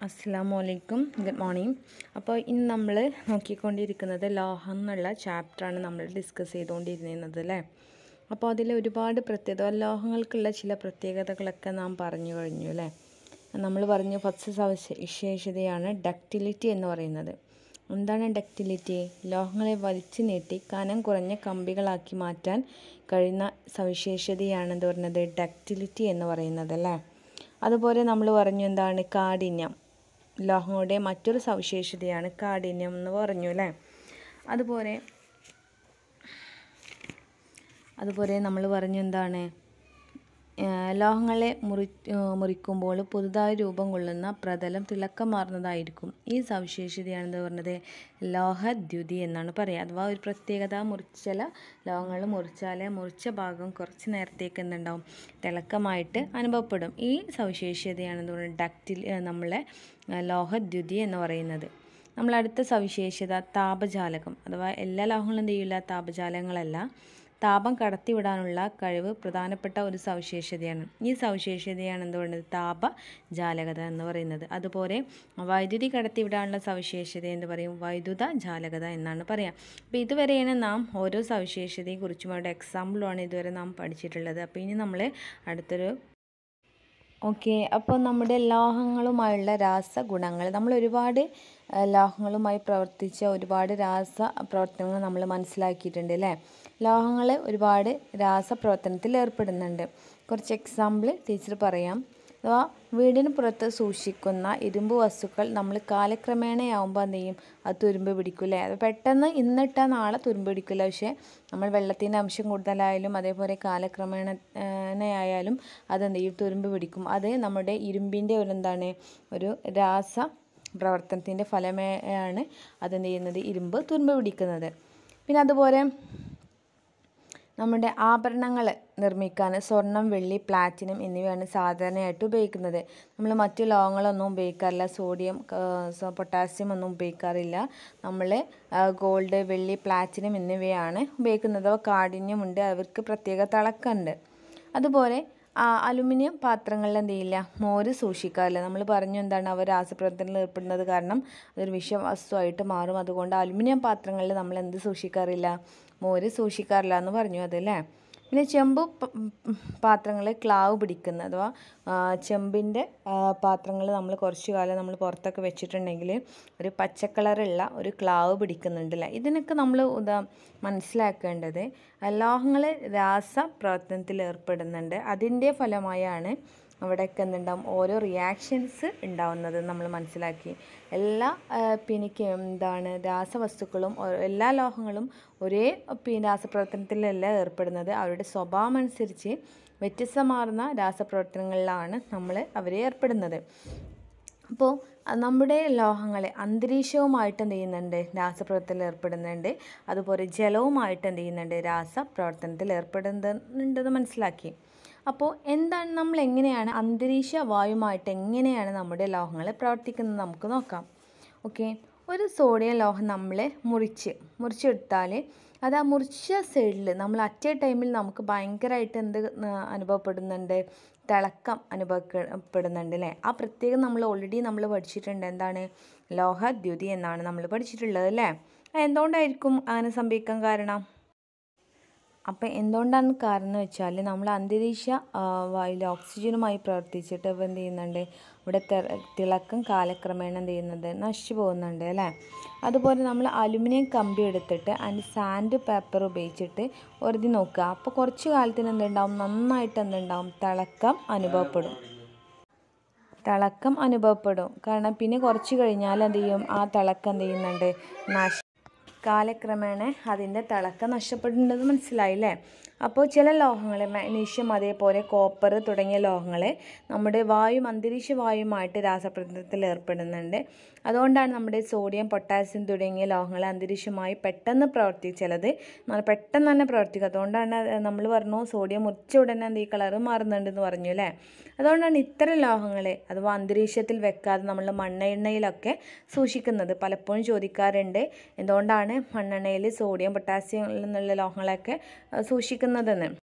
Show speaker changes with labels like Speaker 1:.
Speaker 1: അസ്സാം വലൈക്കും good morning അപ്പോൾ ഇന്ന് നമ്മൾ നോക്കിക്കൊണ്ടിരിക്കുന്നത് ലോഹം എന്നുള്ള ചാപ്റ്ററാണ് നമ്മൾ ഡിസ്കസ് ചെയ്തുകൊണ്ടിരുന്നത് അല്ലേ അപ്പോൾ അതിൽ ഒരുപാട് പ്രത്യേകത ലോഹങ്ങൾക്കുള്ള ചില പ്രത്യേകതകളൊക്കെ നാം പറഞ്ഞു കഴിഞ്ഞു അല്ലേ നമ്മൾ പറഞ്ഞു ഫസ്റ്റ് സവിശേഷതയാണ് ഡക്റ്റിലിറ്റി എന്ന് പറയുന്നത് എന്താണ് ഡക്റ്റിലിറ്റി ലോഹങ്ങളെ വലിച്ചു നീട്ടി കനം കുറഞ്ഞ കമ്പികളാക്കി മാറ്റാൻ കഴിയുന്ന സവിശേഷതയാണ് എന്ത് പറയുന്നത് ഡക്റ്റിലിറ്റി എന്ന് പറയുന്നത് അല്ലേ അതുപോലെ നമ്മൾ പറഞ്ഞു എന്താണ് കാഠിന്യം ലോഹങ്ങളുടെ മറ്റൊരു സവിശേഷതയാണ് കാഠിന്യം എന്ന് പറഞ്ഞു അല്ലേ അതുപോലെ അതുപോലെ നമ്മൾ പറഞ്ഞു എന്താണ് ലോഹങ്ങളെ മുറി മുറിക്കുമ്പോൾ പുതുതായി രൂപം കൊള്ളുന്ന പ്രതലം തിളക്കമാർന്നതായിരിക്കും ഈ സവിശേഷതയാണെന്ന് പറഞ്ഞത് ലോഹദ്യുതി എന്നാണ് പറയുക അഥവാ ഒരു പ്രത്യേകത മുറിച്ചല ലോഹങ്ങൾ മുറിച്ചാൽ മുറിച്ച ഭാഗം കുറച്ച് നേരത്തേക്ക് എന്തുണ്ടാവും തിളക്കമായിട്ട് അനുഭവപ്പെടും ഈ സവിശേഷതയാണെന്ന് പറയുന്നത് ഡക്റ്റിൽ നമ്മളെ ലോഹദ്യുതി എന്ന് പറയുന്നത് നമ്മൾ അടുത്ത സവിശേഷത താപജാലകം അഥവാ എല്ലാ ലോഹങ്ങളും എന്ത് ചെയ്യില്ല താപജാലങ്ങളല്ല താപം കടത്തിവിടാനുള്ള കഴിവ് പ്രധാനപ്പെട്ട ഒരു സവിശേഷതയാണ് ഈ സവിശേഷതയാണ് എന്ത് പറയുന്നത് താപജാലകത എന്ന് പറയുന്നത് അതുപോലെ വൈദ്യുതി കടത്തിവിടാനുള്ള സവിശേഷത എന്ന് പറയും വൈദ്യുത ജാലകത എന്നാണ് പറയുക അപ്പോൾ ഇതുവരെയാണ് നാം ഓരോ സവിശേഷതയെ കുറിച്ചും അവരുടെ എക്സാമ്പിളുമാണ് ഇതുവരെ നാം പഠിച്ചിട്ടുള്ളത് അപ്പോൾ ഇനി നമ്മൾ അടുത്തൊരു ഓക്കെ അപ്പോൾ നമ്മുടെ ലോഹങ്ങളുമായുള്ള രാസഗുണങ്ങൾ നമ്മൾ ഒരുപാട് ലോഹങ്ങളുമായി പ്രവർത്തിച്ച ഒരുപാട് രാസ പ്രവർത്തനങ്ങൾ നമ്മൾ മനസ്സിലാക്കിയിട്ടുണ്ട് അല്ലേ ലോഹങ്ങൾ ഒരുപാട് രാസപ്രവർത്തനത്തിൽ ഏർപ്പെടുന്നുണ്ട് കുറച്ച് എക്സാമ്പിൾ ടീച്ചർ പറയാം അഥവാ വീടിന് പുറത്ത് സൂക്ഷിക്കുന്ന ഇരുമ്പ് വസ്തുക്കൾ നമ്മൾ കാലക്രമേണയാവുമ്പോൾ എന്ത് ചെയ്യും അത് തുരുമ്പ് പിടിക്കില്ലേ അത് പെട്ടെന്ന് ഇന്നിട്ടാൽ നാളെ തുരുമ്പ് പിടിക്കില്ല പക്ഷേ നമ്മൾ വെള്ളത്തിൻ്റെ അംശം കൂടുതലായാലും അതേപോലെ കാലക്രമേണയായാലും അതെന്ത് ചെയ്യും തുരുമ്പ് പിടിക്കും അത് നമ്മുടെ ഇരുമ്പിൻ്റെ ഒരു എന്താണ് ഒരു രാസ പ്രവർത്തനത്തിൻ്റെ ഫലമായാണ് അതെന്ത് ചെയ്യുന്നത് ഇരുമ്പ് തുരുമ്പ് പിടിക്കുന്നത് പിന്നെ അതുപോലെ നമ്മുടെ ആഭരണങ്ങൾ നിർമ്മിക്കാൻ സ്വർണം വെള്ളി പ്ലാറ്റിനം എന്നിവയാണ് സാധാരണയായിട്ട് ഉപയോഗിക്കുന്നത് നമ്മൾ മറ്റു ലോഹങ്ങളൊന്നും ഉപയോഗിക്കാറില്ല സോഡിയം പൊട്ടാസ്യം ഒന്നും ഉപയോഗിക്കാറില്ല നമ്മൾ ഗോൾഡ് വെള്ളി പ്ലാറ്റിനം എന്നിവയാണ് ഉപയോഗിക്കുന്നത് അവ കാഠിന്യമുണ്ട് അവർക്ക് പ്രത്യേക തിളക്കമുണ്ട് അതുപോലെ അലുമിനിയം പാത്രങ്ങളിൽ എന്ത് ചെയ്യില്ല മോര് സൂക്ഷിക്കാറില്ല നമ്മൾ പറഞ്ഞു എന്താണ് അവർ രാസപ്രവർത്തനത്തിൽ ഏർപ്പെടുന്നത് കാരണം അതൊരു വിഷവസ്തുവായിട്ട് മാറും അതുകൊണ്ട് അലുമിനിയം പാത്രങ്ങളിൽ നമ്മൾ എന്ത് സൂക്ഷിക്കാറില്ല മോര് സൂക്ഷിക്കാറില്ല എന്ന് പറഞ്ഞു അതല്ലേ പിന്നെ ചെമ്പ് പാത്രങ്ങൾ ക്ലാവ് പിടിക്കുന്ന അഥവാ ചെമ്പിൻ്റെ പാത്രങ്ങൾ നമ്മൾ കുറച്ച് കാലം നമ്മൾ പുറത്തൊക്കെ വെച്ചിട്ടുണ്ടെങ്കിൽ ഒരു പച്ച കളറുള്ള ഒരു ക്ലാവ് പിടിക്കുന്നുണ്ടല്ലേ ഇതിനൊക്കെ നമ്മൾ ഉദാ മനസ്സിലാക്കേണ്ടത് ലോഹങ്ങൾ രാസപ്രവർത്തനത്തിൽ ഏർപ്പെടുന്നുണ്ട് അതിൻ്റെ ഫലമായാണ് അവിടെയൊക്കെ എന്തുണ്ടാവും ഓരോ റിയാക്ഷൻസ് ഉണ്ടാവുന്നത് നമ്മൾ മനസ്സിലാക്കി എല്ലാ പിന്നെ എന്താണ് രാസവസ്തുക്കളും എല്ലാ ലോഹങ്ങളും ഒരേ പിന്നെ രാസപ്രവർത്തനത്തിലല്ല ഏർപ്പെടുന്നത് അവരുടെ സ്വഭാവം അനുസരിച്ച് വ്യത്യസ്തമാർന്ന രാസപ്രവർത്തനങ്ങളിലാണ് നമ്മൾ അവരെ ഏർപ്പെടുന്നത് അപ്പോൾ നമ്മുടെ ലോഹങ്ങളെ അന്തരീക്ഷവുമായിട്ട് എന്ത് ചെയ്യുന്നുണ്ട് രാസപ്രവർത്തനത്തിൽ ഏർപ്പെടുന്നുണ്ട് അതുപോലെ ജലവുമായിട്ട് എന്ത് ചെയ്യുന്നുണ്ട് രാസപ്രവർത്തനത്തിൽ ഏർപ്പെടുന്നുണ്ടെന്ന് മനസ്സിലാക്കി അപ്പോൾ എന്താണ് നമ്മൾ എങ്ങനെയാണ് അന്തരീക്ഷ വായുമായിട്ട് എങ്ങനെയാണ് നമ്മുടെ ലോഹങ്ങൾ പ്രവർത്തിക്കുന്നത് നമുക്ക് നോക്കാം ഓക്കെ ഒരു സോഡിയം ലോഹം നമ്മൾ മുറിച്ച് മുറിച്ചെടുത്താൽ അത് ആ മുറിച്ച സൈഡിൽ നമ്മൾ അറ്റ ടൈമിൽ നമുക്ക് ഭയങ്കരമായിട്ട് എന്ത് അനുഭവപ്പെടുന്നുണ്ട് തിളക്കം അനുഭവപ്പെടുന്നുണ്ട് അല്ലേ ആ പ്രത്യേകം നമ്മൾ ഓൾറെഡി നമ്മൾ പഠിച്ചിട്ടുണ്ട് എന്താണ് ലോഹദ്യുതി എന്നാണ് നമ്മൾ പഠിച്ചിട്ടുള്ളത് അല്ലേ എന്തുകൊണ്ടായിരിക്കും അങ്ങനെ സംഭവിക്കാൻ കാരണം അപ്പോൾ എന്തുകൊണ്ടാണ് കാരണം എന്ന് വെച്ചാൽ നമ്മൾ അന്തരീക്ഷ വായുവിൽ ഓക്സിജനുമായി പ്രവർത്തിച്ചിട്ട് ഇപ്പോൾ എന്ത് ചെയ്യുന്നുണ്ട് ഇവിടെ തിളക്കം കാലക്രമേണ എന്ത് ചെയ്യുന്നത് നശിച്ചു പോകുന്നുണ്ട് അല്ലേ അതുപോലെ നമ്മൾ അലുമിനിയം കമ്പി എടുത്തിട്ട് അതിൻ്റെ സാൻഡ് പേപ്പർ ഉപയോഗിച്ചിട്ട് ഒരുതി നോക്കുക അപ്പോൾ കുറച്ച് കാലത്തിന് എന്തുണ്ടാവും നന്നായിട്ട് എന്തുണ്ടാവും തിളക്കം അനുഭവപ്പെടും തിളക്കം അനുഭവപ്പെടും കാരണം പിന്നെ കുറച്ച് കഴിഞ്ഞാൽ എന്ത് ചെയ്യും ആ തിളക്കം എന്ത് ചെയ്യുന്നുണ്ട് നശ കാലക്രമേണ അതിൻ്റെ തിളക്കം നഷ്ടപ്പെടുന്നുണ്ടെന്ന് മനസ്സിലായില്ലേ അപ്പോൾ ചില ലോഹങ്ങൾ മാഗ്നീഷ്യം അതേപോലെ കോപ്പർ തുടങ്ങിയ ലോഹങ്ങൾ നമ്മുടെ വായു അന്തരീക്ഷ വായുമായിട്ട് രാസപ്രവർത്തനത്തിൽ ഏർപ്പെടുന്നുണ്ട് അതുകൊണ്ടാണ് നമ്മുടെ സോഡിയം പൊട്ടാസ്യം തുടങ്ങിയ ലോഹങ്ങൾ അന്തരീക്ഷമായി പെട്ടെന്ന് പ്രവർത്തി ചിലത് പെട്ടെന്ന് തന്നെ പ്രവർത്തിക്കും അതുകൊണ്ടാണ് നമ്മൾ പറഞ്ഞു സോഡിയം മുറിച്ച ഉടനെ എന്ത് ഈ കളറ് മാറുന്നുണ്ടെന്ന് പറഞ്ഞു അല്ലേ അതുകൊണ്ടാണ് ഇത്തരം ലോഹങ്ങളെ അഥവാ അന്തരീക്ഷത്തിൽ വെക്കാതെ നമ്മൾ മണ്ണെണ്ണയിലൊക്കെ സൂക്ഷിക്കുന്നത് പലപ്പോഴും ചോദിക്കാറുണ്ട് എന്തുകൊണ്ടാണ് മണ്ണെണ്ണയിൽ സോഡിയം പൊട്ടാസ്യം എന്നുള്ള ലോഹങ്ങളൊക്കെ സൂക്ഷിക്കുന്നതെന്ന്